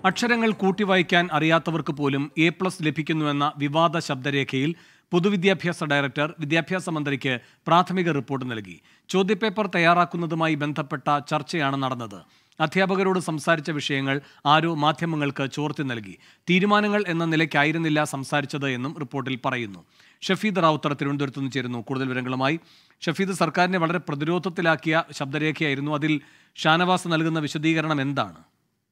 അക്ഷരങ്ങൾ കൂട്ടിവായിക്കാൻ അറിയാത്തവർക്ക് പോലും എ പ്ലസ് ലഭിക്കുന്നുവെന്ന വിവാദ ശബ്ദരേഖയിൽ പൊതുവിദ്യാഭ്യാസ ഡയറക്ടർ വിദ്യാഭ്യാസ മന്ത്രിക്ക് പ്രാഥമിക റിപ്പോർട്ട് നൽകി ചോദ്യപേപ്പർ തയ്യാറാക്കുന്നതുമായി ബന്ധപ്പെട്ട ചർച്ചയാണ് നടന്നത് അധ്യാപകരോട് സംസാരിച്ച വിഷയങ്ങൾ ആരോ മാധ്യമങ്ങൾക്ക് ചോർത്തി നൽകി തീരുമാനങ്ങൾ എന്ന നിലയ്ക്കായിരുന്നില്ല സംസാരിച്ചത് എന്നും റിപ്പോർട്ടിൽ പറയുന്നു ഷഫീദ് റാവുത്തർ തിരുവനന്തപുരത്ത് നിന്ന് ചേരുന്നു കൂടുതൽ വിവരങ്ങളുമായി ഷഫീദ് സർക്കാരിനെ വളരെ പ്രതിരോധത്തിലാക്കിയ ശബ്ദരേഖയായിരുന്നു അതിൽ ഷാനവാസ് നൽകുന്ന വിശദീകരണം എന്താണ്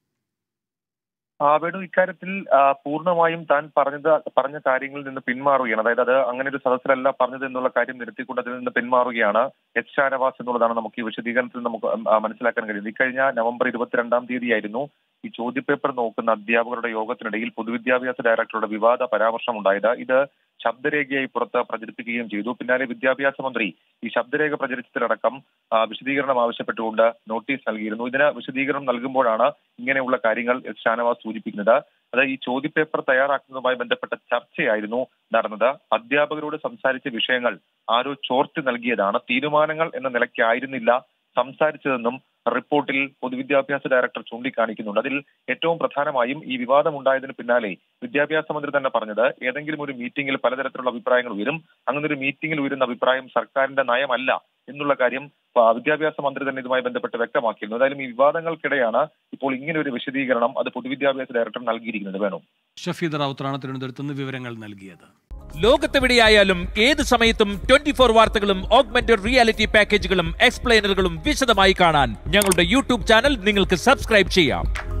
ആ, വേണു ഇക്കാര്യത്തിൽ ആ, പൂർണ്ണമായും താൻ പറഞ്ഞത് പറഞ്ഞ കാര്യങ്ങളിൽ നിന്ന് പിന്മാറുകയാണ് അതായത് അത് അങ്ങനെ ഒരു സദസ്സിലല്ല പറഞ്ഞത് എന്നുള്ള കാര്യം നിരത്തിക്കൊണ്ട് അതിൽ നിന്ന് പിന്മാറുകയാണ് എച്ച് ഷാനവാസ് എന്നുള്ളതാണ് നമുക്ക് ഈ വിശദീകരണത്തിൽ നമുക്ക് ആ, മനസ്സിലാക്കാൻ കഴിയുന്നത് ഇക്കഴിഞ്ഞ നവംബർ ഇരുപത്തിരണ്ടാം തീയതിയായിരുന്നു ഈ ചോദ്യപേപ്പർ നോക്കുന്ന അധ്യാപകരുടെ യോഗത്തിനിടയിൽ പൊതുവിദ്യാഭ്യാസ ഡയറക്ടറുടെ വിവാദ പരാമർശം ഉണ്ടായത് ഇത് ശബ്ദരേഖയായി പുറത്ത് പ്രചരിപ്പിക്കുകയും ചെയ്തു പിന്നാലെ വിദ്യാഭ്യാസ മന്ത്രി ഈ ശബ്ദരേഖ പ്രചരിച്ചതിലടക്കം ആ, വിശദീകരണം ആവശ്യപ്പെട്ടുകൊണ്ട് നോട്ടീസ് നൽകിയിരുന്നു ഇതിന് വിശദീകരണം നൽകുമ്പോഴാണ് ഇങ്ങനെയുള്ള കാര്യങ്ങൾ എസ് ഷാനവാസ് സൂചിപ്പിക്കുന്നത് അത് ഈ ചോദ്യപേപ്പർ തയ്യാറാക്കുന്നതുമായി ബന്ധപ്പെട്ട ചർച്ചയായിരുന്നു നടന്നത് അധ്യാപകരോട് സംസാരിച്ച വിഷയങ്ങൾ ആരോ ചോർത്തി നൽകിയതാണ് തീരുമാനങ്ങൾ എന്ന നിലയ്ക്കായിരുന്നില്ല സംസാരിച്ചതെന്നും റിപ്പോർട്ടിൽ പൊതുവിദ്യാഭ്യാസ ഡയറക്ടർ ചൂണ്ടിക്കാണിക്കുന്നുണ്ട് അതിൽ ഏറ്റവും പ്രധാനമായും ഈ വിവാദം ഉണ്ടായതിന് പിന്നാലെ വിദ്യാഭ്യാസ മന്ത്രി തന്നെ പറഞ്ഞത് ഏതെങ്കിലും ഒരു മീറ്റിംഗിൽ പലതരത്തിലുള്ള അഭിപ്രായങ്ങൾ ഉയരും അങ്ങനെ ഒരു മീറ്റിംഗിൽ ഉയരുന്ന അഭിപ്രായം സർക്കാരിന്റെ നയമല്ല എന്നുള്ള കാര്യം ആ, വിദ്യാഭ്യാസ മന്ത്രി തന്നെ ഇതുമായി ബന്ധപ്പെട്ട് വ്യക്തമാക്കിയിരുന്നു ഏതായാലും ഈ വിവാദങ്ങൾക്കിടെയാണ് ഇപ്പോൾ ഇങ്ങനെ ഒരു വിശദീകരണം അത് പൊതുവിദ്യാഭ്യാസ ഡയറക്ടർ നൽകിയിരിക്കുന്നത് വേണം ഷഫീദ് റാവുത്തറാണ് തിരുവനന്തപുരത്ത് നിന്ന് വിവരങ്ങൾ നൽകിയത് ലോകത്തെവിടെയായാലും ഏത് സമയത്തും ട്വന്റി ഫോർ വാർത്തകളും ഓഗ്മെന്റഡ് റിയാലിറ്റി പാക്കേജുകളും എക്സ്പ്ലെയിനറുകളും വിശദമായി കാണാൻ ഞങ്ങളുടെ യൂട്യൂബ് ചാനൽ നിങ്ങൾക്ക് സബ്സ്ക്രൈബ് ചെയ്യാം